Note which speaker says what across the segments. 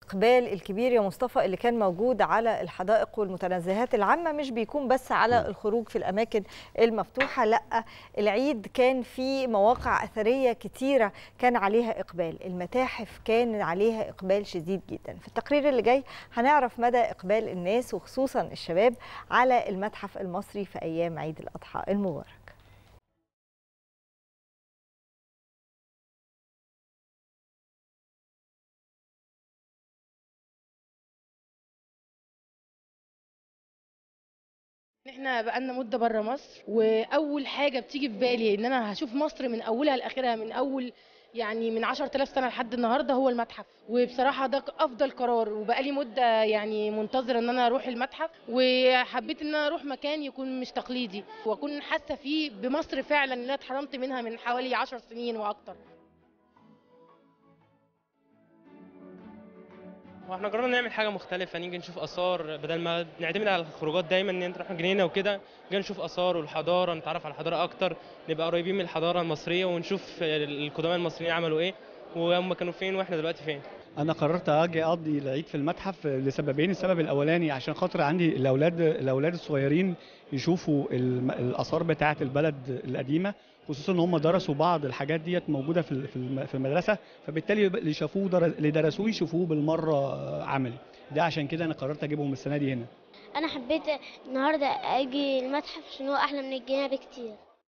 Speaker 1: الاقبال الكبير يا مصطفى اللي كان موجود على الحدائق والمتنزهات العامه مش بيكون بس على الخروج في الاماكن المفتوحه لا العيد كان في مواقع اثريه كتيره كان عليها اقبال المتاحف كان عليها اقبال شديد جدا في التقرير اللي جاي هنعرف مدى اقبال الناس وخصوصا الشباب على المتحف المصري في ايام عيد الاضحى المبارك
Speaker 2: احنا بقالنا مده بره مصر واول حاجه بتيجي في بالي ان انا هشوف مصر من اولها لاخرها من اول يعني من 10000 سنه لحد النهارده هو المتحف وبصراحه ده افضل قرار وبقالي مده يعني منتظره ان انا اروح المتحف وحبيت ان انا اروح مكان يكون مش تقليدي واكون حاسه فيه بمصر فعلا اللي انا اتحرمت منها من حوالي 10 سنين واكتر
Speaker 3: واحنا قررنا نعمل حاجه مختلفه نيجي نشوف اثار بدل ما نعتمد على الخروجات دايما ان نروح جنينه وكده جاي نشوف اثار والحضاره نتعرف على الحضاره اكتر نبقى قريبين من الحضاره المصريه ونشوف القدماء المصريين عملوا ايه وهم كانوا فين واحنا دلوقتي فين
Speaker 4: انا قررت اجي اقضي العيد في المتحف لسببين السبب الاولاني عشان خاطر عندي الاولاد الاولاد الصغيرين يشوفوا الاثار بتاعه البلد القديمه خصوصا ان هم درسوا بعض الحاجات ديت موجوده في في المدرسه فبالتالي اللي شافوه اللي درسوه يشوفوه بالمره عملي ده عشان كده انا قررت اجيبهم السنه دي هنا
Speaker 5: انا حبيت النهارده اجي المتحف عشان هو احلى من الجنينه بكتير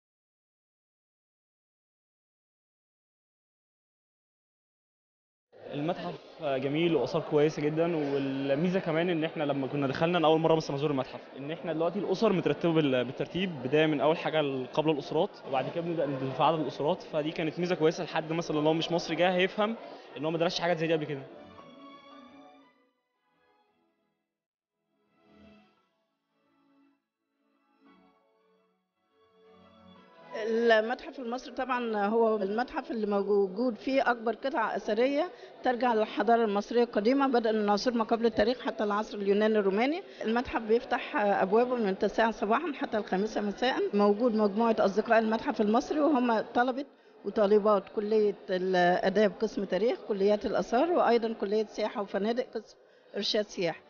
Speaker 6: المتحف جميل واثار كويسه جدا والميزه كمان ان احنا لما كنا دخلنا اول مره مثلا نزور المتحف ان احنا دلوقتي الاسر مترتبه بالترتيب بدايه من اول حاجه قبل الاسرات وبعد كده بنبدا ندخل في عدد الاسرات فدي كانت ميزه كويسه لحد مثلا لو مش مصري جاي هيفهم ان هو ما درسش حاجات زي دي قبل كده
Speaker 7: المتحف المصري طبعا هو المتحف اللي موجود فيه اكبر قطع اثريه ترجع للحضاره المصريه القديمه بدءا من عصور ما قبل التاريخ حتى العصر اليوناني الروماني المتحف بيفتح ابوابه من التاسعه صباحا حتى الخامسه مساء موجود مجموعه اصدقاء المتحف المصري وهم طلبه وطالبات كليه الاداب قسم تاريخ كليات الاثار وايضا كليه سياحه وفنادق قسم ارشاد سياحه